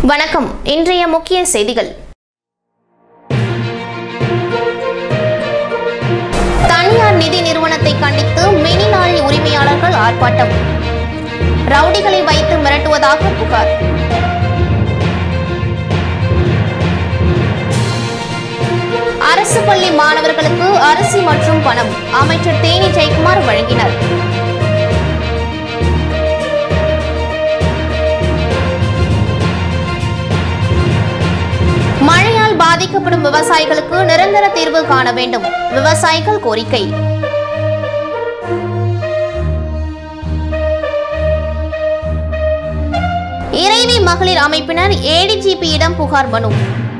வணக்கம் இன்றைய முக்கிய செய்திகள் தனியார் நிதி நிறுவனத்தை கண்டித்து மினி லாரி உரிமையாளர்கள் ஆர்ப்பாட்டம் ரவுடிகளை வைத்து மிரட்டுவதாக புகார் அரசு பள்ளி மாணவர்களுக்கு அரிசி மற்றும் பணம் அமைச்சர் தேனி ஜெயக்குமார் வழங்கினார் மழையால் பாதிக்கப்படும் விவசாயிகளுக்கு நிரந்தர தீர்வு காண வேண்டும் விவசாயிகள் கோரிக்கை இறைவி மகளிர் அமைப்பினர் ஏடிஜிபியிடம் புகார் மனு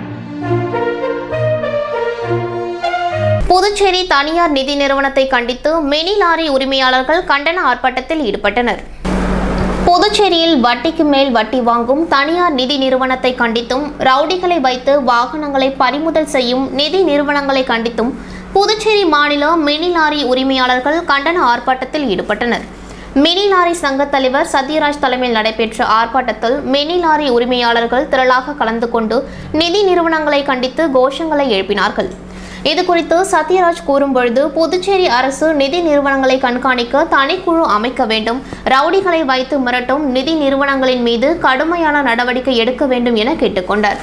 புதுச்சேரி தனியார் நிதி நிறுவனத்தை கண்டித்து மினி லாரி உரிமையாளர்கள் கண்டன ஆர்ப்பாட்டத்தில் ஈடுபட்டனர் புதுச்சேரியில் வட்டிக்கு மேல் வட்டி வாங்கும் தனியார் நிதி நிறுவனத்தை கண்டித்தும் ரவுடிகளை வைத்து வாகனங்களை பறிமுதல் செய்யும் நிதி நிறுவனங்களை கண்டித்தும் புதுச்சேரி மாநில மினி லாரி உரிமையாளர்கள் கண்டன ஆர்ப்பாட்டத்தில் ஈடுபட்டனர் மினி லாரி சங்க தலைவர் சத்யராஜ் தலைமையில் நடைபெற்ற ஆர்ப்பாட்டத்தில் மினி லாரி உரிமையாளர்கள் திரளாக கலந்து கொண்டு நிதி நிறுவனங்களை கண்டித்து கோஷங்களை எழுப்பினார்கள் இது குறித்து சத்யராஜ் கூறும்பொழுது புதுச்சேரி அரசு நிதி நிறுவனங்களை கண்காணிக்க தனிக்குழு அமைக்க வேண்டும் ரவுடிகளை வைத்து மிரட்டும் நிதி நிறுவனங்களின் மீது கடுமையான நடவடிக்கை எடுக்க வேண்டும் என கேட்டுக்கொண்டார்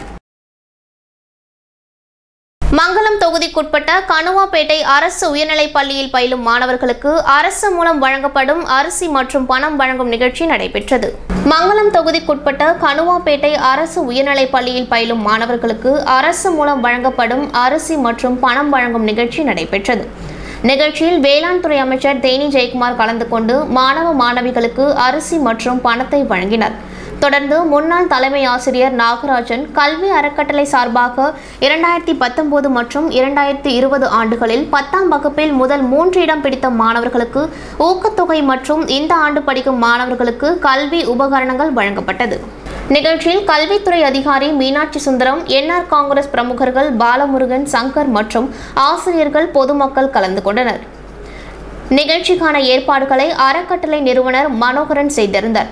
மங்களம் தொகுதிக்குட்பட்ட கணுவாப்பேட்டை அரசு உயர்நிலைப் பள்ளியில் பயிலும் மாணவர்களுக்கு அரசு மூலம் வழங்கப்படும் அரிசி மற்றும் பணம் வழங்கும் நிகழ்ச்சி நடைபெற்றது மங்களம் தொகுதிக்குட்பட்ட கணுவாப்பேட்டை அரசு உயர்நிலைப் பள்ளியில் பயிலும் மாணவர்களுக்கு அரசு மூலம் வழங்கப்படும் அரிசி மற்றும் பணம் வழங்கும் நிகழ்ச்சி நடைபெற்றது நிகழ்ச்சியில் வேளாண் துறை அமைச்சர் தேனி ஜெயக்குமார் கலந்து கொண்டு மாணவ மாணவிகளுக்கு அரிசி மற்றும் பணத்தை வழங்கினார் தொடர்ந்து முன்னாள் தலைமை ஆசிரியர் நாகராஜன் கல்வி அறக்கட்டளை சார்பாக இரண்டாயிரத்தி பத்தொன்பது மற்றும் இரண்டாயிரத்தி இருபது ஆண்டுகளில் பத்தாம் வகுப்பில் முதல் மூன்று இடம் பிடித்த மாணவர்களுக்கு ஊக்கத்தொகை மற்றும் இந்த ஆண்டு படிக்கும் மாணவர்களுக்கு கல்வி உபகரணங்கள் வழங்கப்பட்டது நிகழ்ச்சியில் கல்வித்துறை அதிகாரி மீனாட்சி சுந்தரம் என்ஆர் காங்கிரஸ் பிரமுகர்கள் பாலமுருகன் சங்கர் மற்றும் ஆசிரியர்கள் பொதுமக்கள் கலந்து கொண்டனர் நிகழ்ச்சிக்கான ஏற்பாடுகளை அறக்கட்டளை நிறுவனர் மனோகரன் செய்திருந்தார்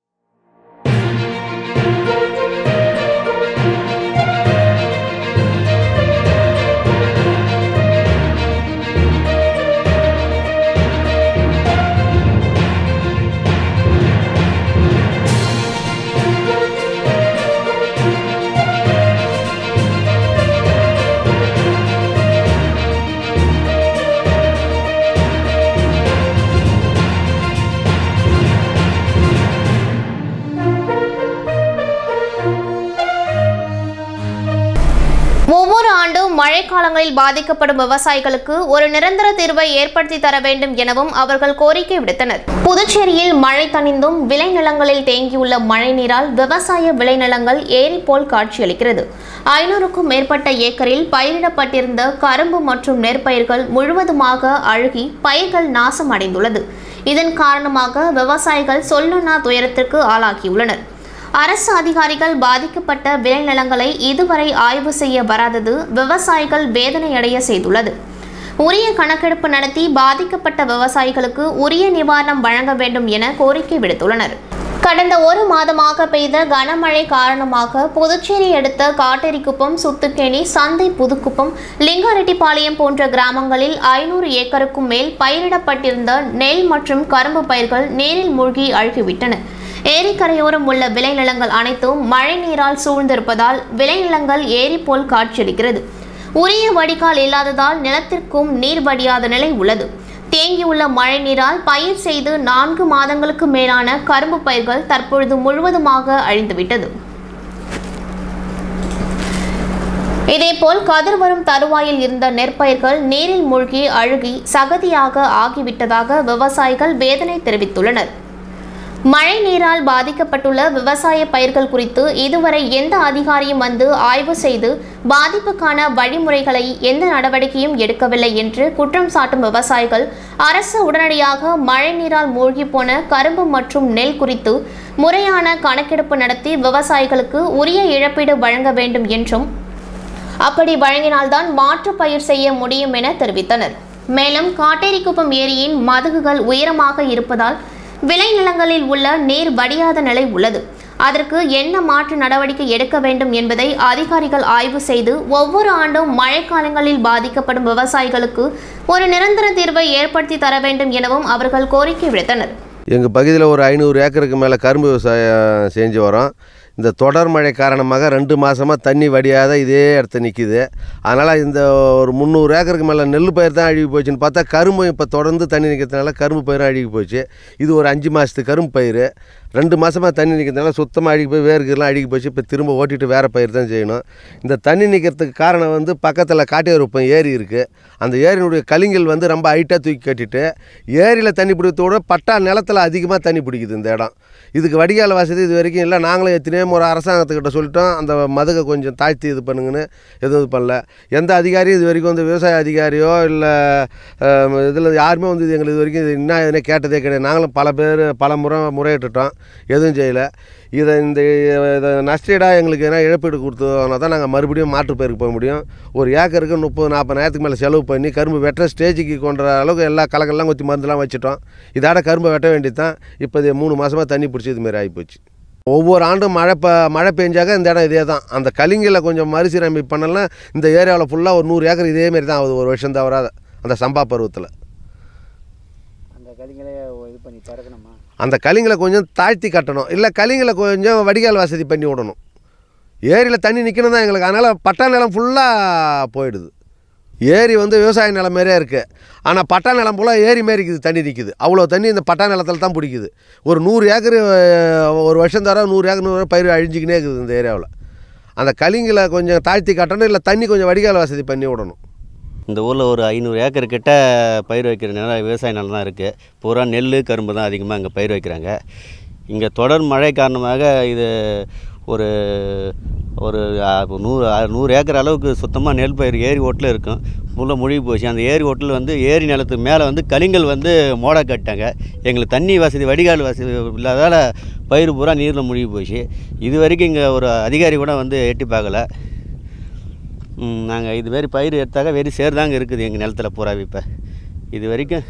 ஒவ்வொரு ஆண்டும் மழைக்காலங்களில் பாதிக்கப்படும் விவசாயிகளுக்கு ஒரு நிரந்தர தீர்வை ஏற்படுத்தி தர வேண்டும் எனவும் அவர்கள் கோரிக்கை விடுத்தனர் புதுச்சேரியில் மழை தணிந்தும் விளைநிலங்களில் தேங்கியுள்ள மழைநீரால் விவசாய விளைநிலங்கள் ஏரி போல் காட்சியளிக்கிறது ஐநூறுக்கும் மேற்பட்ட ஏக்கரில் பயிரிடப்பட்டிருந்த கரும்பு மற்றும் நெற்பயிர்கள் முழுவதுமாக அழுகி பயிர்கள் நாசம் அடைந்துள்ளது இதன் காரணமாக விவசாயிகள் சொல்லுண்ணா துயரத்திற்கு ஆளாகியுள்ளனர் அரசு அதிகாரிகள் பாதிக்கப்பட்ட விளைநிலங்களை இதுவரை ஆய்வு செய்ய வராதது விவசாயிகள் வேதனையடைய செய்துள்ளது உரிய கணக்கெடுப்பு நடத்தி பாதிக்கப்பட்ட விவசாயிகளுக்கு உரிய நிவாரணம் வழங்க வேண்டும் என கோரிக்கை விடுத்துள்ளனர் கடந்த ஒரு மாதமாக பெய்த கனமழை காரணமாக புதுச்சேரி அடுத்த காட்டேரிக்குப்பம் சுத்துக்கேணி சந்தை புதுக்குப்பம் லிங்காரெட்டிப்பாளையம் போன்ற கிராமங்களில் ஐநூறு ஏக்கருக்கும் மேல் பயிரிடப்பட்டிருந்த நெல் மற்றும் கரும்பு பயிர்கள் நீரில் மூழ்கி அழுகிவிட்டன ஏரிக்கரையோரம் உள்ள விளைநிலங்கள் அனைத்தும் மழை நீரால் சூழ்ந்திருப்பதால் விளைநிலங்கள் ஏரி போல் காட்சியளிக்கிறது உரிய வடிகால் இல்லாததால் நிலத்திற்கும் நீர் வடியாத நிலை உள்ளது தேங்கியுள்ள மழை நீரால் பயிர் செய்து நான்கு மாதங்களுக்கு மேலான கரும்பு பயிர்கள் தற்பொழுது முழுவதுமாக அழிந்துவிட்டது இதேபோல் கதிர் வரும் தருவாயில் இருந்த நெற்பயிர்கள் நீரில் மூழ்கி அழுகி சகதியாக ஆகிவிட்டதாக விவசாயிகள் வேதனை தெரிவித்துள்ளனர் மழை நீரால் பாதிக்கப்பட்டுள்ள விவசாய பயிர்கள் குறித்து இதுவரை எந்த அதிகாரியும் வந்து ஆய்வு செய்து பாதிப்புக்கான வழிமுறைகளை எந்த நடவடிக்கையும் எடுக்கவில்லை என்று குற்றம் சாட்டும் விவசாயிகள் அரசு உடனடியாக மழை நீரால் மூழ்கி போன கரும்பு மற்றும் நெல் குறித்து முறையான கணக்கெடுப்பு நடத்தி விவசாயிகளுக்கு உரிய இழப்பீடு வழங்க வேண்டும் என்றும் அப்படி வழங்கினால்தான் மாற்று பயிர் செய்ய முடியும் என தெரிவித்தனர் மேலும் காட்டேரிக்குப்பம் ஏரியின் மதகுகள் உயரமாக இருப்பதால் விளைநிலங்களில் உள்ள நீர் வடியாத நிலை உள்ளது அதற்கு என்ன மாற்று நடவடிக்கை எடுக்க வேண்டும் என்பதை அதிகாரிகள் ஆய்வு செய்து ஒவ்வொரு ஆண்டும் மழைக்காலங்களில் பாதிக்கப்படும் விவசாயிகளுக்கு ஒரு நிரந்தர தீர்வை ஏற்படுத்தி தர வேண்டும் எனவும் அவர்கள் கோரிக்கை விடுத்தனர் எங்கள் பகுதியில் ஒரு ஐநூறு ஏக்கருக்கு மேலே கரும்பு விவசாயம் செஞ்சு வரோம் இந்த தொடர் மழை காரணமாக ரெண்டு மாதமாக தண்ணி வடியாத இதே இடத்த நிற்கிது அதனால் இந்த ஒரு முந்நூறு ஏக்கருக்கு மேலே நெல் பயிர் தான் அழுகி போச்சுன்னு பார்த்தா கரும்பு இப்போ தொடர்ந்து தண்ணி நிற்கிறதுனால கரும்பு பயிரும் அழுகி போச்சு இது ஒரு அஞ்சு மாதத்து கரும்பு பயிர் ரெண்டு மாதமாக தண்ணி நிற்கிறதுனால சுத்தமாக அழுகி போய் வேர்க்கெல்லாம் அழுகி போச்சு இப்போ திரும்ப ஓட்டிட்டு வேறு பயிர் தான் செய்யணும் இந்த தண்ணி நிற்கிறதுக்கு காரணம் வந்து பக்கத்தில் காட்டியருப்பம் ஏரி இருக்குது அந்த ஏரியினுடைய கலிங்கல் வந்து ரொம்ப ஹைட்டாக தூக்கி கட்டிட்டு ஏரியில் தண்ணி பிடிக்கிறதோட பட்டா நிலத்தில் அதிகமாக தண்ணி பிடிக்குது இந்த இடம் இதுக்கு வடிகால் வசதி இது வரைக்கும் இல்லை நாங்களும் எத்தனையோ முறை அரசாங்கத்துக்கிட்ட சொல்லிட்டோம் அந்த மதுகை கொஞ்சம் தாழ்த்தி இது பண்ணுங்கன்னு எதுவும் இது பண்ணல எந்த அதிகாரியும் இது வரைக்கும் வந்து விவசாய அதிகாரியோ இல்லை இதில் யாருமே வந்து இது எங்களுக்கு இது வரைக்கும் இது என்ன எதுனே கேட்டதே கிடையாது நாங்களும் பல பேர் பல முறை முறையிட்டுட்டோம் எதுவும் செய்யலை இதை இந்த இதை நஷ்டீடாக எங்களுக்கு எதனா இழப்பீடு கொடுத்தோம்னா தான் நாங்கள் மறுபடியும் மாற்று பயிருக்கு போக முடியும் ஒரு ஏக்கருக்கு முப்பது நாற்பதாயிரத்துக்கு மேலே செலவு பண்ணி கரும்பு வெட்டுற ஸ்டேஜுக்கு கொண்ட அளவுக்கு எல்லா கலங்கள்லாம் கொத்தி மருந்துலாம் வச்சுட்டோம் இதோட கரும்பை வெட்ட வேண்டியது தான் இப்போ இது மூணு மாதமாக தண்ணி பிடிச்சி இதுமாரி ஆகிப்போச்சு ஒவ்வொரு ஆண்டும் மழை ப மழை பெஞ்சாக இந்த இடம் இதே தான் அந்த கலிங்கில் கொஞ்சம் மறுசீரமைப்பு பண்ணலாம் இந்த ஏரியாவில் ஃபுல்லாக ஒரு நூறு ஏக்கர் இதேமாரி தான் ஆகுது ஒரு வருஷம் தவறாத அந்த சம்பா பருவத்தில் அந்த கலிங்களே இது பண்ணி பறக்கணுமா அந்த கலிங்களை கொஞ்சம் தாழ்த்தி கட்டணும் இல்லை கலிங்களை கொஞ்சம் வடிகால் வசதி பண்ணி விடணும் ஏரியில் தண்ணி நிற்கணும் தான் எங்களுக்கு அதனால் பட்டா நிலம் ஃபுல்லாக போயிடுது ஏரி வந்து விவசாய நிலம் மாரியே இருக்குது ஆனால் பட்டா நிலம் ஃபுல்லாக ஏரி மாரி இருக்குது தண்ணி நிற்கிது அவ்வளோ தண்ணி இந்த பட்டா நிலத்தில் தான் பிடிக்குது ஒரு நூறு ஏக்கர் ஒரு வருஷம் தர நூறு ஏக்கர் நூறு பயிர் அழிஞ்சிக்கினே இருக்குது இந்த ஏரியாவில் அந்த கலிங்களை கொஞ்சம் தாழ்த்தி கட்டணும் இல்லை தண்ணி கொஞ்சம் வடிகால் வசதி பண்ணி விடணும் இந்த ஊரில் ஒரு ஐநூறு ஏக்கர் கிட்ட பயிர் வைக்கிற நிலம் விவசாய நிலம் தான் இருக்குது பூரா நெல் கரும்பு தான் அதிகமாக இங்கே பயிர் வைக்கிறாங்க இங்கே தொடர் மழை காரணமாக இது ஒரு ஒரு ஆ, நூறு ஆ, நூறு ஏக்கர் அளவுக்கு சுத்தமாக நெல் பயிர் ஏரி ஓட்டில் இருக்கும் ஃபுல்லாக முழுகி போச்சு அந்த ஏரி ஓட்டில் வந்து ஏரி நிலத்துக்கு மேலே வந்து கலிங்கல் வந்து மோட கட்டாங்க எங்களுக்கு தண்ணி வசதி வடிகால் வசதி இல்லாதால் பயிர் பூரா நீரில் முழுகி போச்சு இது வரைக்கும் இங்கே ஒரு அதிகாரி கூட வந்து எட்டி பார்க்கல நாங்கள் இதுமாரி பயிர் எடுத்தாக்க வெறி சேர் தாங்க இருக்குது எங்கள் நிலத்துல பூரா இப்போ இது வரைக்கும்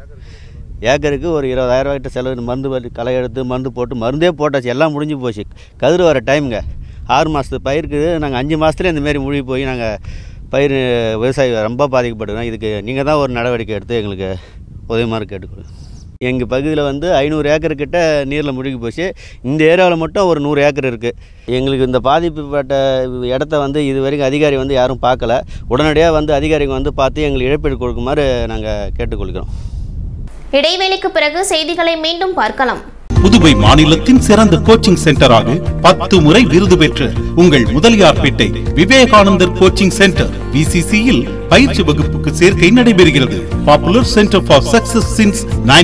ஏக்கருக்கு ஒரு இருபதாயிரம் ரூபாய்கிட்ட செலவு மருந்து வலி- களை எடுத்து மருந்து போட்டு மருந்தே போட்டாச்சு எல்லாம் முடிஞ்சு போச்சு கதிர் வர டைமுங்க ஆறு மாதத்து பயிருக்கு நாங்கள் அஞ்சு மாதத்துல இந்தமாரி மூழ்கி போய் நாங்கள் பயிர் விவசாயி ரொம்ப பாதிக்கப்படுறோம் இதுக்கு நீங்கள் தான் ஒரு நடவடிக்கை எடுத்து எங்களுக்கு உதவிமாறு கேட்டுக்கொள்ளுங்க எங்கள் பகுதியில் வந்து ஐநூறு ஏக்கர் கிட்ட நீரில் முழுகி போச்சு இந்த ஏரியாவில் மட்டும் ஒரு நூறு ஏக்கர் இருக்குது எங்களுக்கு இந்த பாதிப்புப்பட்ட இடத்த வந்து இது வரைக்கும் அதிகாரி வந்து யாரும் பார்க்கல உடனடியாக வந்து அதிகாரிங்க வந்து பார்த்து எங்களுக்கு இழப்பீடு கொடுக்குமாறு நாங்கள் கேட்டுக்கொள்கிறோம் இடைவேளைக்கு பிறகு செய்திகளை மீண்டும் பார்க்கலாம் புதுவை மாநிலத்தின் சிறந்த கோச்சிங் சென்டராக பத்து முறை விருது பெற்ற உங்கள் முதலியார்பேட்டை விவேகானந்தர் கோச்சிங் சென்டர் விசிசியில் பயிற்சி வகுப்புக்கு சேர்க்கை நடைபெறுகிறது popular centre for success since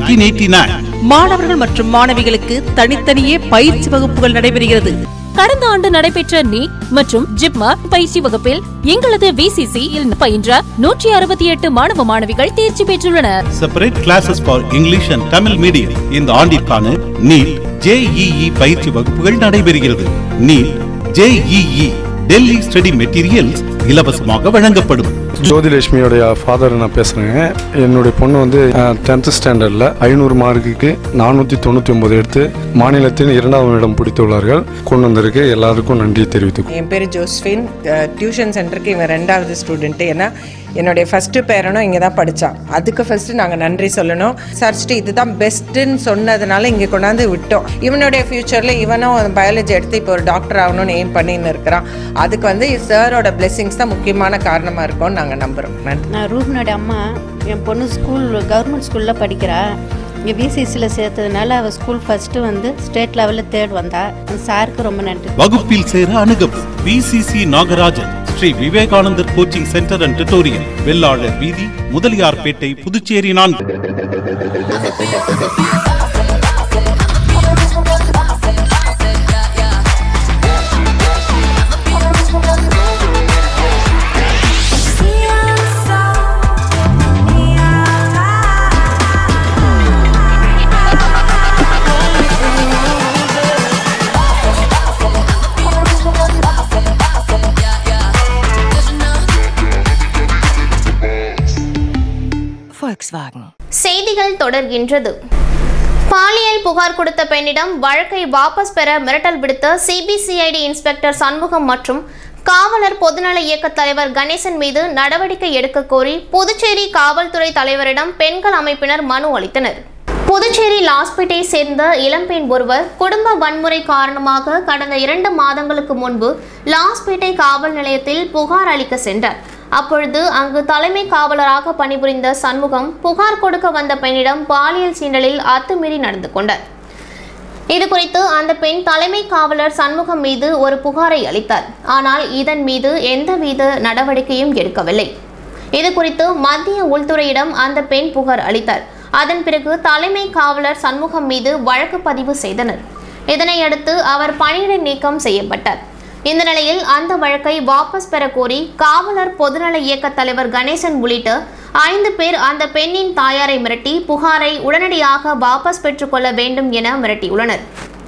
1989 மாணவர்கள் மற்றும் மாணவிகளுக்கு தனித்தனியே பயிற்சி வகுப்புகள் நடைபெறுகிறது கடந்த ஆண்டு நடைபெற்ற நீட் மற்றும் ஜிப்மா பயிற்சி வகுப்பில் எங்களது விசிசி பயின்ற நூற்றி அறுபத்தி எட்டு மாணவ மாணவிகள் தேர்ச்சி பெற்றுள்ளனர் separate classes for English and Tamil medium இந்த ஆண்டிற்கான நீட் ஜேஇஇ பயிற்சி வகுப்புகள் நடைபெறுகிறது NEET JEE Delhi study materials இலவசமாக வழங்கப்படும் ஜோதிலட்சுமியோடைய ஃபாதர் நான் பேசுகிறேங்க என்னுடைய பொண்ணு வந்து டென்த்து ஸ்டாண்டர்டில் ஐநூறு மார்க்குக்கு நானூற்றி தொண்ணூற்றி ஒம்பது எடுத்து மாநிலத்தில் இரண்டாவது இடம் பிடித்துள்ளார்கள் கொண்டு வந்திருக்கு எல்லாருக்கும் நன்றி தெரிவித்துக் என் பேர் ஜோஸ்ஃபின் அஹ், டியூஷன் சென்டருக்கு இவன் ரெண்டாவது ஸ்டூடெண்ட்டு ஏன்னா என்னுடைய ஃபஸ்ட்டு பேரனும் இங்கே தான் படித்தான் அதுக்கு ஃபஸ்ட்டு நாங்கள் நன்றி சொல்லணும் சரிச்சிட்டு இதுதான் பெஸ்ட்டுன்னு சொன்னதுனால இங்கே கொண்டாந்து விட்டோம் இவனுடைய ஃப்யூச்சரில் இவனும் பயாலஜி எடுத்து இப்போ ஒரு டாக்டர் ஆகணும்னு எய்ம் பண்ணின்னு இருக்கிறான் அதுக்கு வந்து சாரோட பிளெஸிங்ஸ் தான் முக்கியமான காரணமாக இருக்கும்னு நாங்கள் நம்புகிறோம் நன்றி நான் ரூபினோட அம்மா என் பொண்ணு ஸ்கூல் கவர்மெண்ட் ஸ்கூலில் படிக்கிறா இங்கே பிசிசியில் சேர்த்ததுனால அவள் ஸ்கூல் ஃபஸ்ட்டு வந்து ஸ்டேட் லெவலில் தேர்ட் வந்தா அந்த சாருக்கு ரொம்ப நன்றி வகுப்பில் சேர அணுகவும் VCC Nagarajan Shri Vivekanandar coaching centre and tutorial வெள்ளாளர் வீதி முதலியார்பேட்டை புதுச்சேரி நான்கு Volkswagen. செய்திகள் தொடர்கின்றது பாலியல் புகார் கொடுத்த பெண்ணிடம் வழக்கை வாபஸ் பெற மிரட்டல் விடுத்த சிபிசிஐடி இன்ஸ்பெக்டர் சண்முகம் மற்றும் காவலர் பொதுநல இயக்க தலைவர் கணேசன் மீது நடவடிக்கை எடுக்க கோரி புதுச்சேரி காவல்துறை தலைவரிடம் பெண்கள் அமைப்பினர் மனு அளித்தனர் புதுச்சேரி லாஸ்பேட்டை சேர்ந்த இளம்பெண் ஒருவர் குடும்ப வன்முறை காரணமாக கடந்த இரண்டு மாதங்களுக்கு முன்பு லாஸ்பேட்டை காவல் நிலையத்தில் புகார் அளிக்க சென்றார் அப்பொழுது அங்கு தலைமை காவலராக பணிபுரிந்த சண்முகம் புகார் கொடுக்க வந்த பெண்ணிடம் பாலியல் சீண்டலில் அத்துமீறி நடந்து கொண்டார் இது குறித்து அந்த பெண் தலைமை காவலர் சண்முகம் மீது ஒரு புகாரை அளித்தார் ஆனால் இதன் மீது எந்தவித நடவடிக்கையும் எடுக்கவில்லை இது குறித்து மத்திய உள்துறையிடம் அந்த பெண் புகார் அளித்தார் அதன் பிறகு தலைமை காவலர் சண்முகம் மீது வழக்கு பதிவு செய்தனர் இதனையடுத்து அவர் பணியிடை நீக்கம் செய்யப்பட்டார் இந்த நிலையில் அந்த வழக்கை வாபஸ் பெற கோரி காவலர் பொதுநல இயக்க தலைவர் கணேசன் உள்ளிட்ட ஐந்து பேர் அந்த பெண்ணின் தாயாரை மிரட்டி புகாரை உடனடியாக வாபஸ் பெற்றுக்கொள்ள வேண்டும் என மிரட்டியுள்ளனர்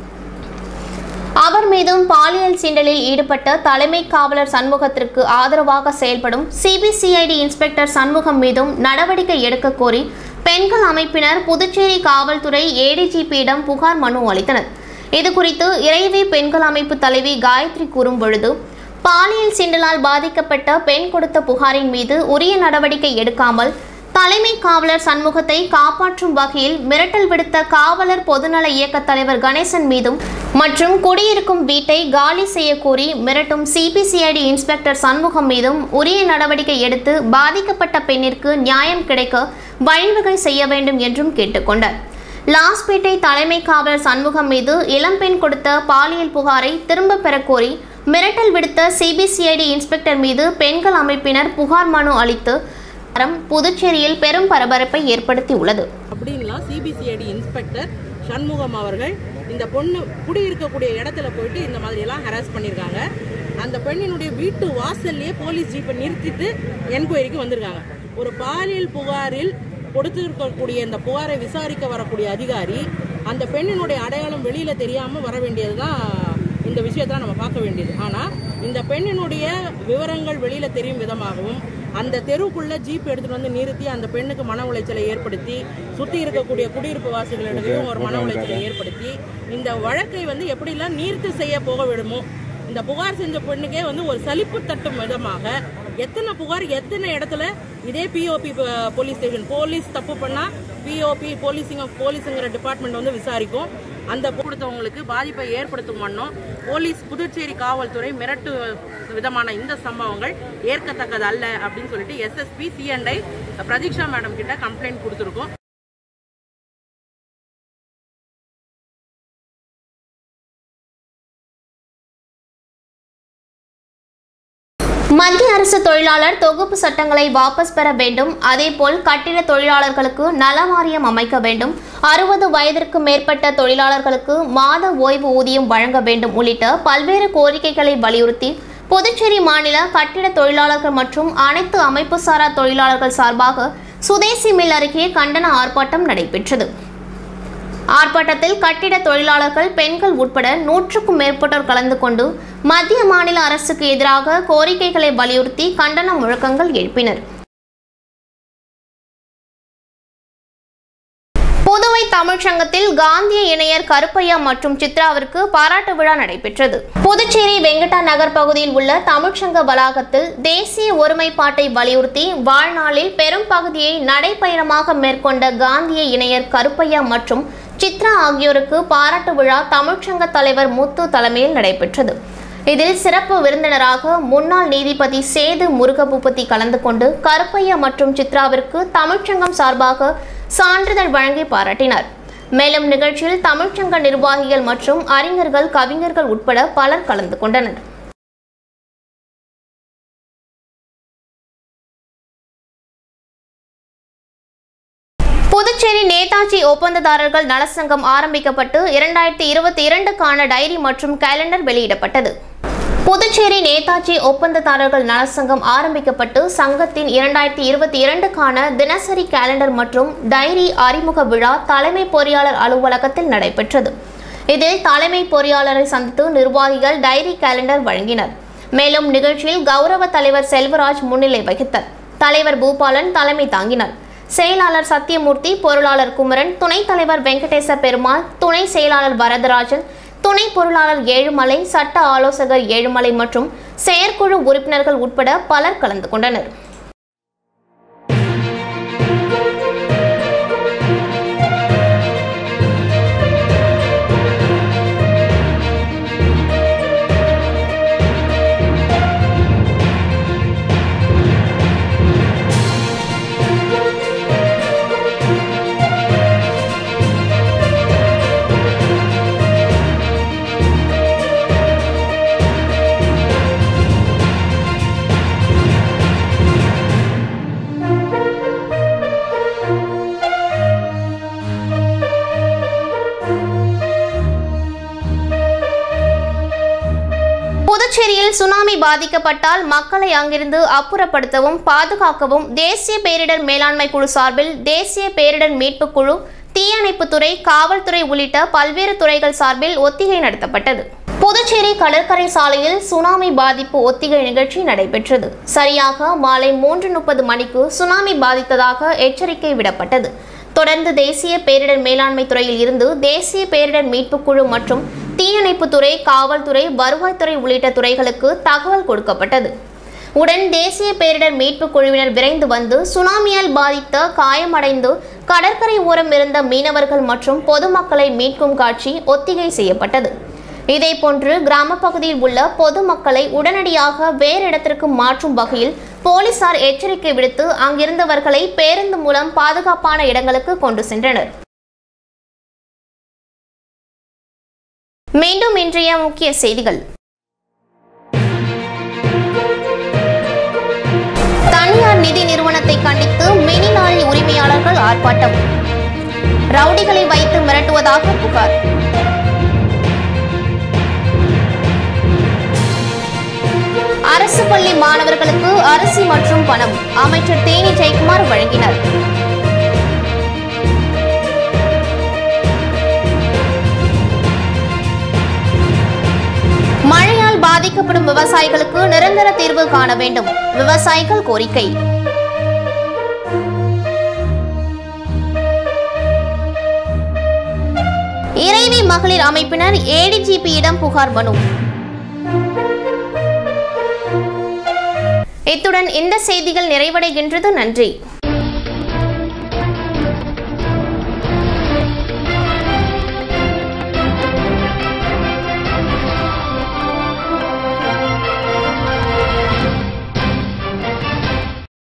அவர் மீதும் பாலியல் சீண்டலில் ஈடுபட்ட தலைமை காவலர் சண்முகத்திற்கு ஆதரவாக செயல்படும் சிபிசிஐடி இன்ஸ்பெக்டர் சண்முகம் மீதும் நடவடிக்கை எடுக்க கோரி பெண்கள் அமைப்பினர் புதுச்சேரி காவல்துறை ஏடிஜிபியிடம் புகார் மனு அளித்தனர் இதுகுறித்து இறைவி பெண்கள் அமைப்பு தலைவி காயத்ரி கூறும் பொழுது பாலியல் சீண்டலால் பாதிக்கப்பட்ட பெண் கொடுத்த புகாரின் மீது உரிய நடவடிக்கை எடுக்காமல் தலைமை காவலர் சண்முகத்தை காப்பாற்றும் வகையில் மிரட்டல் விடுத்த காவலர் பொதுநல இயக்க தலைவர் கணேசன் மீதும் மற்றும் குடியிருக்கும் வீட்டை காலி செய்ய கோரி மிரட்டும் சிபிசிஐடி இன்ஸ்பெக்டர் சண்முகம் மீதும் உரிய நடவடிக்கை எடுத்து பாதிக்கப்பட்ட பெண்ணிற்கு நியாயம் கிடைக்க வழிவகை செய்ய வேண்டும் என்றும் கேட்டுக்கொண்டார் லாஸ்பேட்டை தலைமை காவலர் சண்முகம் மீது இளம்பெண் கொடுத்த பாலியல் புகாரை திரும்ப பெறக் கோரி மிரட்டல் விடுத்த சிபிசிஐடி இன்ஸ்பெக்டர் மீது பெண்கள் அமைப்பினர் புகார் மனு அளித்து வாரம் புதுச்சேரியில் பெரும் பரபரப்பை ஏற்படுத்தியுள்ளது அப்படின்லாம் சிபிசிஐடி இன்ஸ்பெக்டர் சண்முகம் அவர்கள் இந்த பொண்ணு குடியிருக்கக்கூடிய இடத்துல போயிட்டு இந்த மாதிரி எல்லாம் ஹராஸ் பண்ணியிருக்காங்க அந்த பெண்ணினுடைய வீட்டு வாசல்லையே போலீஸ் ஜீப்பை நிறுத்திட்டு என்கொயரிக்கு வந்திருக்காங்க ஒரு பாலியல் புகாரில் கொடுத்திருக்கக்கூடிய இந்த புகாரை விசாரிக்க வரக்கூடிய அதிகாரி அந்த பெண்ணினுடைய அடையாளம் வெளியில தெரியாம வர வேண்டியதுதான் இந்த விஷயத்தை நம்ம பார்க்க வேண்டியது ஆனா இந்த பெண்ணினுடைய விவரங்கள் வெளியில தெரியும் விதமாகவும் அந்த தெருவுக்குள்ள ஜீப் எடுத்துட்டு வந்து நிறுத்தி அந்த பெண்ணுக்கு மன உளைச்சலை ஏற்படுத்தி சுத்தி இருக்கக்கூடிய குடியிருப்பு வாசிகளிடையும் ஒரு மன உளைச்சலை ஏற்படுத்தி இந்த வழக்கை வந்து எப்படிலாம் நீர்த்து செய்ய போக விடுமோ இந்த புகார் செஞ்ச பெண்ணுக்கே வந்து ஒரு சலிப்பு தட்டும் விதமாக எத்தனை புகார் எத்தனை இடத்துல இதே பிஓபி போலீஸ் ஸ்டேஷன் போலீஸ் தப்பு பண்ணா பிஓபி போலீசிங் போலீஸுங்கிற டிபார்ட்மெண்ட் வந்து விசாரிக்கும் அந்த கொடுத்தவங்களுக்கு பாதிப்பை ஏற்படுத்தும் வண்ணம் போலீஸ் புதுச்சேரி காவல்துறை மிரட்டு விதமான இந்த சம்பவங்கள் ஏற்கத்தக்கது அல்ல அப்படின்னு சொல்லிட்டு எஸ்எஸ்பி சிஎன்ஐ பிரதீக்ஷா மேடம் கிட்ட கம்ப்ளைண்ட் கொடுத்துருக்கோம் மத்திய அரசு தொழிலாளர் தொகுப்பு சட்டங்களை வாபஸ் பெற வேண்டும் அதேபோல் கட்டிட தொழிலாளர்களுக்கு நல வாரியம் அமைக்க வேண்டும் அறுபது வயதிற்கு மேற்பட்ட தொழிலாளர்களுக்கு மாத ஓய்வு ஊதியம் வழங்க வேண்டும் உள்ளிட்ட பல்வேறு கோரிக்கைகளை வலியுறுத்தி புதுச்சேரி மாநில கட்டிட தொழிலாளர்கள் மற்றும் அனைத்து அமைப்பு சாரா தொழிலாளர்கள் சார்பாக சுதேசி மில் அருகே கண்டன ஆர்ப்பாட்டம் நடைபெற்றது ஆர்ப்பாட்டத்தில் கட்டிட தொழிலாளர்கள் பெண்கள் உட்பட நூற்றுக்கும் மேற்பட்டோர் கலந்து கொண்டு மத்திய மாநில அரசுக்கு எதிராக கோரிக்கைகளை வலியுறுத்தி கண்டன முழக்கங்கள் எழுப்பினர் புதுவை தமிழ்ச்சங்கத்தில் காந்திய இணையர் கருப்பையா மற்றும் சித்ராவிற்கு பாராட்டு விழா நடைபெற்றது புதுச்சேரி வெங்கடா நகர் பகுதியில் உள்ள தமிழ்ச்சங்க வளாகத்தில் தேசிய ஒருமைப்பாட்டை வலியுறுத்தி வாழ்நாளில் பெரும் பகுதியை நடைப்பயணமாக மேற்கொண்ட காந்திய இணையர் கருப்பையா மற்றும் சித்ரா ஆகியோருக்கு பாராட்டு விழா தமிழ்ச்சங்க தலைவர் முத்து தலைமையில் நடைபெற்றது இதில் சிறப்பு விருந்தினராக முன்னாள் நீதிபதி சேது முருகபூபதி கலந்து கொண்டு கருப்பையா மற்றும் சித்ராவிற்கு தமிழ்ச்சங்கம் சார்பாக சான்றிதழ் வழங்கி பாராட்டினார் மேலும் நிகழ்ச்சியில் தமிழ்ச்சங்க நிர்வாகிகள் மற்றும் அறிஞர்கள் கவிஞர்கள் உட்பட பலர் கலந்து கொண்டனர் புதுச்சேரி நேதாஜி ஒப்பந்ததாரர்கள் நலசங்கம் ஆரம்பிக்கப்பட்டு இரண்டாயிரத்தி இருபத்தி இரண்டுக்கான டைரி மற்றும் கேலண்டர் வெளியிடப்பட்டது புதுச்சேரி நேதாஜி ஒப்பந்ததாரர்கள் நலசங்கம் ஆரம்பிக்கப்பட்டு சங்கத்தின் இரண்டாயிரத்தி இருபத்தி இரண்டுக்கான தினசரி கேலண்டர் மற்றும் டைரி அறிமுக விழா தலைமை பொறியாளர் அலுவலகத்தில் நடைபெற்றது இதில் தலைமை பொறியாளரை சந்தித்து நிர்வாகிகள் டைரி கேலண்டர் வழங்கினர் மேலும் நிகழ்ச்சியில் கௌரவ தலைவர் செல்வராஜ் முன்னிலை வகித்தார் தலைவர் பூபாலன் தலைமை தாங்கினார் செயலாளர் சத்தியமூர்த்தி பொருளாளர் குமரன் துணைத் தலைவர் வெங்கடேச பெருமாள் துணை செயலாளர் வரதராஜன் துணை பொருளாளர் ஏழுமலை சட்ட ஆலோசகர் ஏழுமலை மற்றும் செயற்குழு உறுப்பினர்கள் உட்பட பலர் கலந்து கொண்டனர் புதுச்சேரியில் சுனாமி பாதிக்கப்பட்டால் மக்களை அங்கிருந்து அப்புறப்படுத்தவும் பாதுகாக்கவும் தேசிய பேரிடர் மேலாண்மை குழு சார்பில் தேசிய பேரிடர் மீட்புக் குழு தீயணைப்புத்துறை காவல்துறை உள்ளிட்ட பல்வேறு துறைகள் சார்பில் ஒத்திகை நடத்தப்பட்டது புதுச்சேரி கடற்கரை சாலையில் சுனாமி பாதிப்பு ஒத்திகை நிகழ்ச்சி நடைபெற்றது சரியாக மாலை மூன்று முப்பது மணிக்கு சுனாமி பாதித்ததாக எச்சரிக்கை விடப்பட்டது தொடர்ந்து தேசிய பேரிடர் மேலாண்மை துறையில் இருந்து தேசிய பேரிடர் மீட்புக் குழு மற்றும் தீயணைப்புத்துறை காவல்துறை வருவாய்த்துறை உள்ளிட்ட துறைகளுக்கு தகவல் கொடுக்கப்பட்டது உடன் தேசிய பேரிடர் மீட்புக் குழுவினர் விரைந்து வந்து சுனாமியால் பாதித்த காயமடைந்து கடற்கரை ஓரம் இருந்த மீனவர்கள் மற்றும் பொதுமக்களை மீட்கும் காட்சி ஒத்திகை செய்யப்பட்டது இதேபோன்று கிராம பகுதியில் உள்ள பொதுமக்களை உடனடியாக வேறு இடத்திற்கு மாற்றும் வகையில் போலீசார் எச்சரிக்கை விடுத்து அங்கிருந்தவர்களை பேருந்து மூலம் பாதுகாப்பான இடங்களுக்கு கொண்டு சென்றனர் மீண்டும் இன்றைய முக்கிய செய்திகள் தனியார் நிதி நிறுவனத்தை கண்டித்து மினி லாரி உரிமையாளர்கள் ஆர்ப்பாட்டம் ரவுடிகளை வைத்து மிரட்டுவதாக புகார் அரசு பள்ளி மாணவர்களுக்கு அரிசி மற்றும் பணம் அமைச்சர் தேனி ஜெயக்குமார் வழங்கினார் மழையால் பாதிக்கப்படும் விவசாயிகளுக்கு நிரந்தர தீர்வு காண வேண்டும் விவசாயிகள் கோரிக்கை இறைவி மகளிர் அமைப்பினர் ஏடிஜிபியிடம் புகார் மனு இத்துடன் இந்த செய்திகள் நிறைவடைகின்றது நன்றி